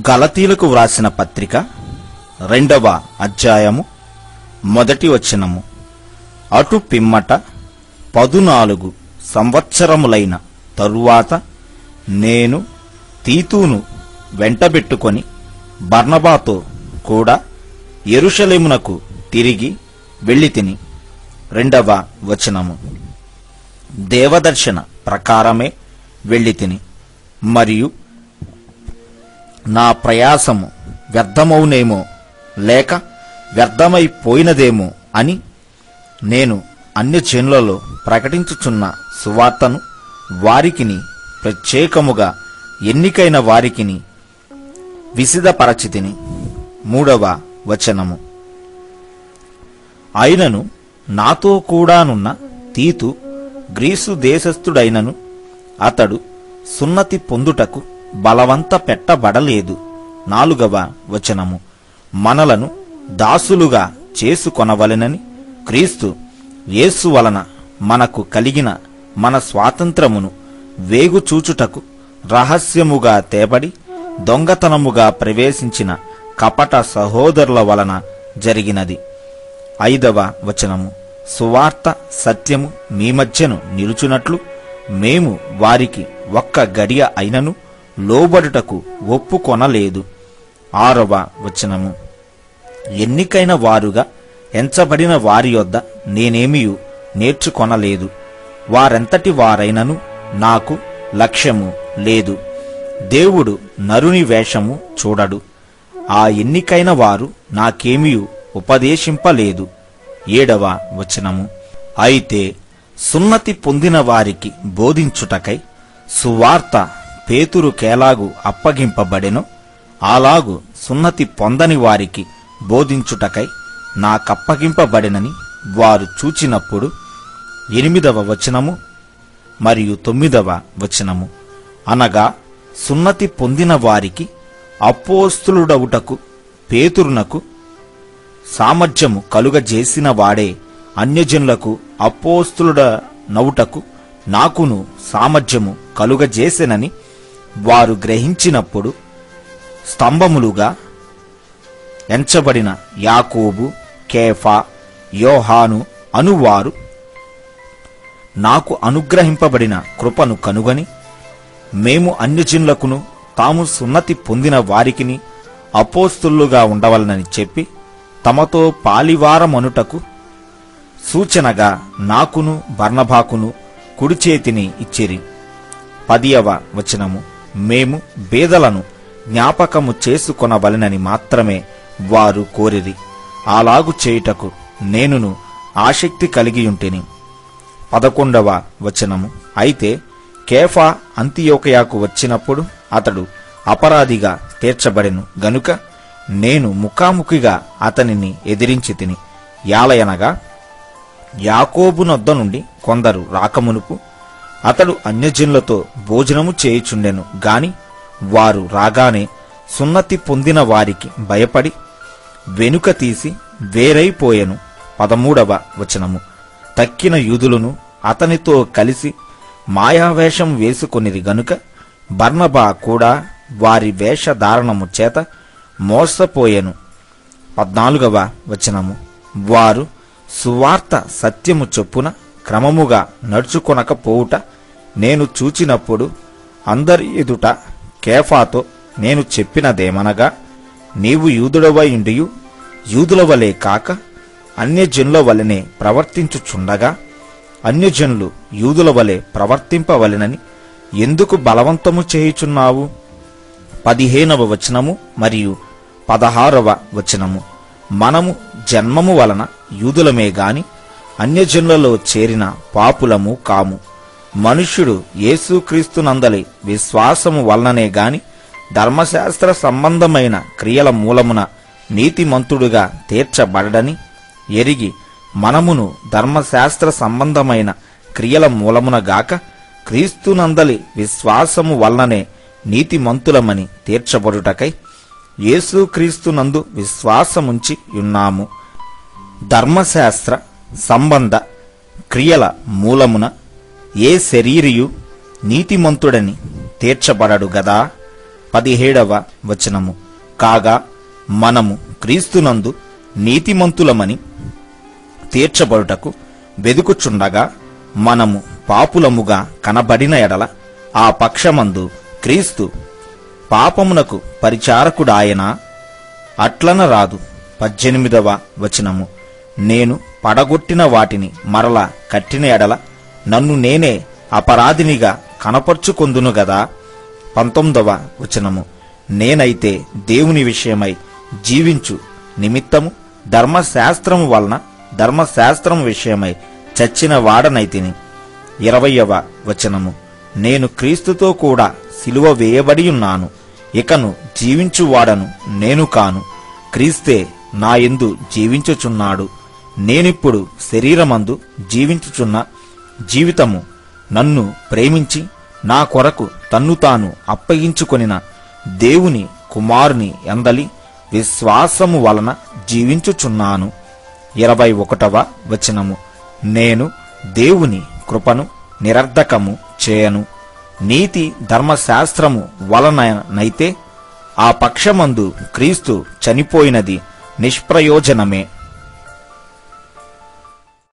గలతీలకు వ్రాసిన పత్రిక రెండవ అధ్యాయము మొదటి వచనము అటు పిమ్మట పదునాలుగు సంవత్సరములైన తరువాత నేను తీతును వెంటబెట్టుకొని బర్నబాతో కూడా ఎరుషలేమునకు తిరిగి వెళ్ళి తిని రెండవ వచనము దేవదర్శన ప్రకారమే వెళ్ళి తిని మరియు నా ప్రయాసము వ్యర్థమవునేమో లేక వ్యర్థమైపోయినదేమో అని నేను అన్య జనులలో ప్రకటించుచున్న సువార్తను వారికిని ప్రత్యేకముగా ఎన్నికైన వారికిని విసిదపరచితిని మూడవ వచనము అయినను నాతో కూడానున్న తీతు గ్రీసు దేశస్థుడైనను అతడు సున్నతి పొందుటకు బలవంత పెట్టబడలేదు నాలుగవ వచనము మనలను దాసులుగా చేసుకొనవలెనని క్రీస్తు యేసు వలన మనకు కలిగిన మన స్వాతంత్రమును వేగుచూచుటకు రహస్యముగా తేబడి దొంగతనముగా ప్రవేశించిన కపట సహోదరుల వలన జరిగినది ఐదవ వచనము సువార్త సత్యము మీ మధ్యను నిలుచున్నట్లు మేము వారికి ఒక్క గడియ అయినను లోబడుటకు ఒప్పుకొనలేదు ఆరవ వచనము ఎన్నికైన వారుగా ఎంచబడిన వారి యొద్ద నేనేమియు నేర్చుకొనలేదు వారెంతటి వారైనను నాకు లక్ష్యము లేదు దేవుడు నరుని వేషము చూడడు ఆ ఎన్నికైన వారు నాకేమియు ఉపదేశింపలేదు ఏడవ వచనము అయితే సున్నతి పొందిన వారికి బోధించుటకై సువార్త పేతురుకేలాగు అప్పగింపబడెను అలాగు సున్నతి పొందని వారికి బోధించుటకై నాకప్పగింపబడినని వారు చూచినప్పుడు ఎనిమిదవ వచనము మరియు తొమ్మిదవ వచనము అనగా సున్నతి పొందిన వారికి అపోస్తులుడవుటకు పేతురునకు సామర్థ్యము కలుగజేసిన వాడే అన్యజనులకు అపోస్తులుడ నవుటకు నాకును సామర్థ్యము కలుగజేసెనని వారు గ్రహించినప్పుడు స్తంభములుగా ఎంచబడిన యాకోబు కేఫా యోహాను అనువారు నాకు అనుగ్రహింపబడిన కృపను కనుగొని మేము అన్యజనులకును తాము సున్నతి పొందిన వారికిని అపోస్తులుగా ఉండవలనని చెప్పి తమతో పాలివారమనుటకు సూచనగా నాకును బర్నబాకును కుడి చేతిని ఇచ్చిరి పదియవ వచనము మేము బేదలను జ్ఞాపకము చేసుకొనవలెనని మాత్రమే వారు కోరిరి అలాగు చేయుటకు నేనును ఆసక్తి కలిగియుంటిని పదకొండవ వచనము అయితే కేఫా అంతియోకయాకు వచ్చినప్పుడు అతడు అపరాధిగా తీర్చబడెను గనుక నేను ముఖాముఖిగా అతనిని ఎదిరించి తిని యాలయనగా యాకోబునొద్ద నుండి కొందరు రాకమునుపు అతడు అన్యజనులతో భోజనము చేయుచుండెను గాని వారు రాగానే సున్నతి పొందిన వారికి భయపడి వెనుక తీసి వేరైపోయెను పదమూడవ వచనము తక్కిన యూదులను అతనితో కలిసి మాయావేషం వేసుకొనిరి గనుక బర్నబా కూడా వారి వేషధారణము చేత మోసపోయెను పద్నాలుగవ వచనము వారు సువార్త సత్యము చొప్పున క్రమముగా నడుచుకొనకపోవుట నేను చూచినప్పుడు అందరి ఎదుట కేఫాతో నేను చెప్పినదేమనగా నీవు యూదుడవై ఉండియు యూదుల వలె కాక అన్యజనుల వలెనే ప్రవర్తించుచుండగా అన్యజనులు యూదుల వలె ప్రవర్తింపవలెనని ఎందుకు బలవంతము చేయుచున్నావు పదిహేనవ వచనము మరియు పదహారవ వచనము మనము జన్మము వలన యూదులమే గాని అన్యజనులలో చేరిన పాపులము కాము మనుష్యుడు యేసుక్రీస్తునందలి విశ్వాసము వలననే గాని ధర్మశాస్త్ర సంబంధమైన క్రియల మూలమున నీతిమంతుడుగా తీర్చబడడని ఎరిగి మనమును ధర్మశాస్త్ర సంబంధమైన క్రియల మూలమున గాక క్రీస్తునందలి విశ్వాసము వలననే నీతిమంతులమని తీర్చబడుటకై యేసుక్రీస్తునందు విశ్వాసముంచి ఉన్నాము ధర్మశాస్త్ర సంబంధ క్రియల మూలమున ఏ శరీరియు నీతిమంతుడని తీర్చబడడు గదా పదిహేడవ వచనము కాగా మనము క్రీస్తునందు నీతిమంతులమని తీర్చబడుటకు వెదుకుచుండగా మనము పాపులముగా కనబడిన ఎడల ఆ పక్షమందు క్రీస్తు పాపమునకు పరిచారకుడాయన అట్లన రాదు పద్దెనిమిదవ వచనము నేను పడగొట్టిన వాటిని మరల కట్టిన ఎడల నన్ను నేనే అపరాధినిగా కనపరుచుకొందును గదా పంతొమ్మిదవ వచనము నేనైతే దేవుని విషయమై జీవించు నిమిత్తము ధర్మశాస్త్రము వలన ధర్మశాస్త్రము విషయమై చచ్చిన వాడనైతిని ఇరవయవ వచనము నేను క్రీస్తుతో కూడా సిలువ వేయబడి ఉన్నాను ఇకను జీవించువాడను నేను కాను క్రీస్తే నా యందు జీవించుచున్నాడు నేనిప్పుడు శరీరమందు జీవించుచున్న జీవితము నన్ను ప్రేమించి నా కొరకు తన్ను తాను అప్పగించుకొనిన దేవుని కుమారుని ఎందలి విశ్వాసము వలన జీవించుచున్నాను ఇరవై ఒకటవ వచనము నేను దేవుని కృపను నిరర్ధకము చేయను నీతి ధర్మశాస్త్రము వలననైతే ఆ పక్షమందు క్రీస్తు చనిపోయినది నిష్ప్రయోజనమే